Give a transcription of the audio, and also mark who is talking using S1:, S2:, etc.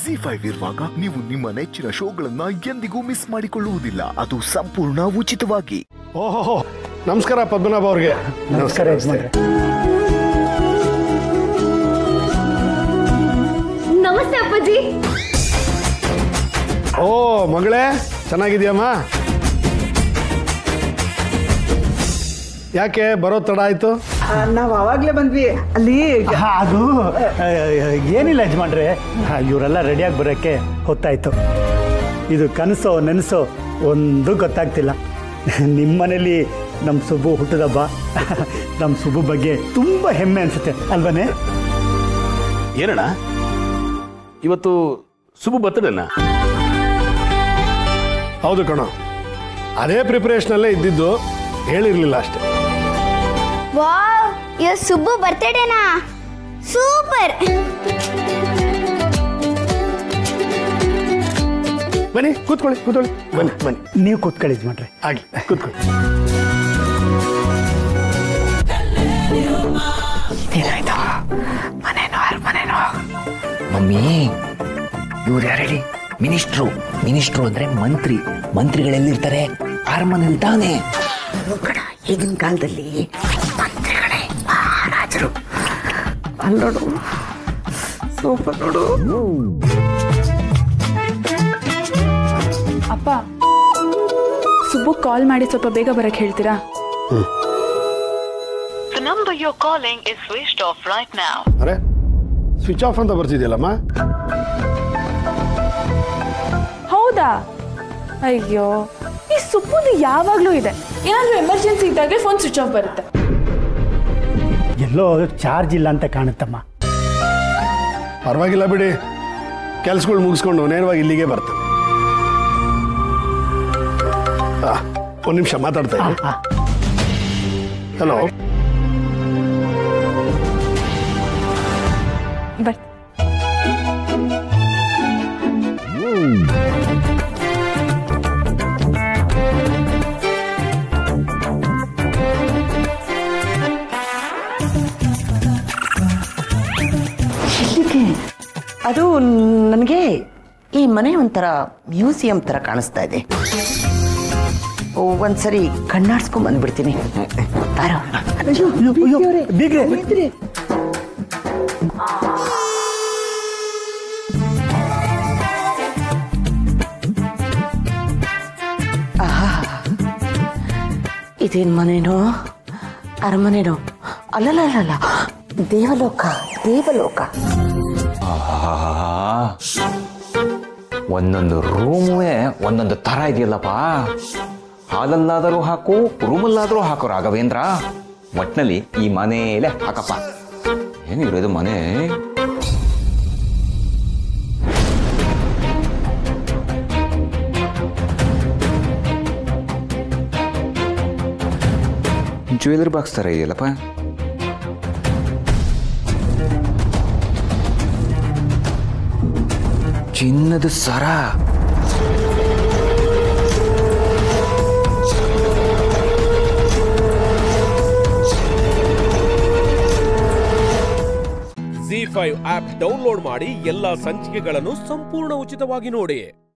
S1: G five ಇರುವಾಗ ನೀವು ನಿಮ್ಮ ನೆಚ್ಚಿನ ಶೋಗಳನ್ನ ಎಂದಿಗೂ ಮಿಸ್ ಮಾಡಿಕೊಳ್ಳುವುದಿಲ್ಲ ಅದು ಸಂಪೂರ್ಣ ಉಚಿತವಾಗಿ
S2: ಓಹೋ ನಮಸ್ಕಾರ ಪದ್ಮನಾಭ ಅವ್ರಿಗೆ
S3: ನಮಸ್ಕಾರ ಯಜಮಾನ್ರೆ
S4: ನಮಸ್ತೆ ಅಪ್ಪಾಜಿ
S2: ಓ ಮಗಳೇ ಚೆನ್ನಾಗಿದ್ಯಮ್ಮ ಯಾಕೆ ಬರೋ ತಡ ಆಯ್ತು
S5: ನಾವು ಅವಾಗ್ಲೇ ಬಂದ್ವಿ ಅಲ್ಲಿ
S3: ಹಾ, ಅದು ಆ, ಏನಿಲ್ಲ ಯಜಮಾನ್ರೆ ಹಾ, ಇವರೆಲ್ಲ ರೆಡಿಯಾಗಿ ಬರೋಕ್ಕೆ ಹೊತ್ತಾಯ್ತು ಇದು ಕನಸೋ ನೆನಸೋ ಒಂದು ಗೊತ್ತಾಗ್ತಿಲ್ಲ ನಿಮ್ಮ ಮನೇಲಿ ನಮ್ಮ ಸುಬ್ಬು ಹುಟ್ಟದಬ್ಬ ನಮ್ಮ ಸುಬ್ಬು ಬಗ್ಗೆ ತುಂಬ ಹೆಮ್ಮೆ ಅನ್ಸುತ್ತೆ ಅಲ್ವನೇ
S6: ಏನಣ್ಣ ಇವತ್ತು ಶುಭ ಬರ್ತಡೇನಾ
S2: ಹೌದು ಕಣೋ ಅದೇ ಪ್ರಿಪರೇಷನಲ್ಲೇ ಇದ್ದಿದ್ದು ಹೇಳಿರ್ಲಿಲ್ಲ ಅಷ್ಟೇ
S4: ವಾವ್ ಇವ್ ಸುಬ್ಬು ಬರ್ತಡೇನಾ ಸೂಪರ್
S2: ಬನ್ನಿ ಕೂತ್ಕೊಳ್ಳಿ ಕೂತ್ಕೊಳ್ಳಿ ಬನ್ನಿ ಬನ್ನಿ
S3: ನೀವು ಕೂತ್ಕೊಳ್ಳಿ ಯಜಮಾನ್ರೆ
S2: ಆಗ್ಲಿ ಕೂತ್ಕೊಳ್ಳಿ
S7: ಮಮ್ಮಿ ಇವ್ರು ಯಾರು ಹೇಳಿ ಮಿನಿಸ್ಟ್ರು ಮಿನಿಸ್ಟ್ರು ಅಂದ್ರೆ ಮಂತ್ರಿ ಮಂತ್ರಿಗಳೆಲ್ಲಿರ್ತಾರೆ ಅರಮನೆಯಲ್ಲಿ ತಾನೇ
S5: ಕಣ ಈಗಿನ ಕಾಲದಲ್ಲಿ ಮಂತ್ರಿಗಳೇ ಮಹಾರಾಜರು ಅಲ್ಲೋಡು ಸೂಪರ್ ನೋಡು
S8: ಅಪ್ಪ ಸುಬ್ಬು ಕಾಲ್ ಮಾಡಿ ಸ್ವಲ್ಪ ಬೇಗ ಬರಕ್ಕೆ ಹೇಳ್ತೀರಾ
S9: The number you're calling is switched off right now.
S2: ಅರೆ ಸ್ವಿಚ್ ಆಫ್ ಅಂತ ಬರ್ತಿದ್ಯಲ್ಲಮ್ಮ
S8: ಹೌದಾ ಅಯ್ಯೋ ಈ ಸುಬ್ಬುದು ಯಾವಾಗ್ಲೂ ಇದೆ ಏನಾದ್ರೂ ಎಮರ್ಜೆನ್ಸಿ ಇದ್ದಾಗೆ ಫೋನ್ ಸ್ವಿಚ್ ಆಫ್ ಬರುತ್ತೆ
S3: ಎಲ್ಲೋ ಚಾರ್ಜ್ ಇಲ್ಲ ಅಂತ ಕಾಣುತ್ತಮ್ಮ
S2: ಪರವಾಗಿಲ್ಲ ಬಿಡಿ ಕೆಲ್ಸಗಳು ಮುಗಿಸ್ಕೊಂಡು ನೇರವಾಗಿ ಇಲ್ಲಿಗೆ ಬರ್ತಾನೆ ಆ, ಒಂದ್ ನಿಮಿಷ ಮಾತಾಡ್ತಾ ಇದ್ದೀನಿ ಹಲೋ
S8: ಬರ್
S5: ಇಲ್ಲಿಗೆ ಅದು ನನಗೆ ಈ ಮನೆ ಒಂಥರ ಮ್ಯೂಸಿಯಂ ಥರ ಕಾಣಿಸ್ತಾ ಇದೆ ಓ, ಒಂದ್ಸರಿ ಕಣ್ಣಾಡ್ಸ್ಕೊಂಡ್ ಬಂದ್ಬಿಡ್ತೀನಿ ಬಾರೋ. ಅಯ್ಯೋ, ಬೀಗ್ರವ್ರೆ,
S3: ಬೀಗ್ರೆ.
S5: ಬೀಗ್ರೆ. ಆಹಾ. ಇದೇನ್ ಮನೇನೋ ಅರಮನೆನೋ ಅಲ್ಲಲ್ಲ ದೇವಲೋಕ ದೇವಲೋಕ
S7: ಒಂದೊಂದು ರೂಮೇ ಒಂದೊಂದು ತರ ಇದೆಯಲ್ಲಪ್ಪ ಹಾಲಲ್ಲಾದರೂ ಹಾಕು ರೂಮಲ್ಲಾದರೂ ಹಾಕು ರಾಘವೇಂದ್ರ ಒಟ್ನಲ್ಲಿ ಈ ಮನೆಯಲ್ಲೇ ಹಾಕಪ್ಪ ಏನಿರೋದು ಮನೆ ಜ್ಯುವೆಲರಿ ಬಾಕ್ಸ್ ತರ ಇದೆಯಲ್ಲಪ್ಪ ಚಿನ್ನದ ಸರ
S10: ಜಿ ಫೈವ್ ಆಪ್ ಡೌನ್ಲೋಡ್ ಮಾಡಿ ಎಲ್ಲಾ ಸಂಚಿಕೆಗಳನ್ನು ಸಂಪೂರ್ಣ ಉಚಿತವಾಗಿ ನೋಡಿ